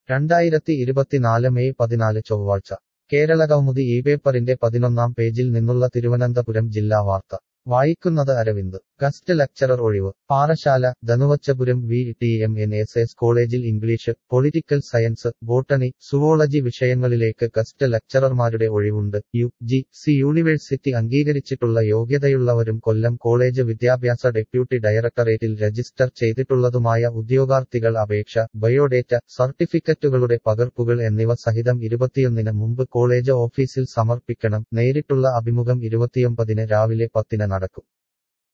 രണ്ടായിരത്തി ഇരുപത്തിനാല് മെയ് പതിനാല് ചൊവ്വാഴ്ച കേരളകൗമുദി ഈ പേപ്പറിന്റെ പതിനൊന്നാം പേജിൽ നിന്നുള്ള തിരുവനന്തപുരം ജില്ലാ വാർത്ത വായിക്കുന്നത് അരവിന്ദ് ഗസ്റ്റ് ലെക്ചറർ ഒഴിവ് Parassala Dhanuvachapuram V T M N S S കോളേജിൽ English political science botany zoology വിഷയങ്ങളിലേക്ക് ഗസ്റ്റ് ലെക്ചറർമാരുടെ ഒഴിവുണ്ട് യു ജി സി യൂണിവേഴ്സിറ്റി അംഗീകരിച്ചിട്ടുള്ള യോഗ്യതയുള്ളവരും കൊല്ലം കോളേജ് വിദ്യാഭ്യാസ ഡെപ്യൂട്ടി ഡയറക്ടറേറ്റിൽ രജിസ്റ്റർ ചെയ്തിട്ടുള്ളതുമായ ഉദ്യോഗാർത്ഥികൾ അപേക്ഷ ബയോഡേറ്റ സർട്ടിഫിക്കറ്റുകളുടെ പകർപ്പുകൾ എന്നിവ സഹിതം ഇരുപത്തിയൊന്നിന് മുമ്പ് കോളേജ് ഓഫീസിൽ സമർപ്പിക്കണം നേരിട്ടുള്ള അഭിമുഖം ഇരുപത്തിയൊമ്പതിന് രാവിലെ പത്തിന് നടക്കും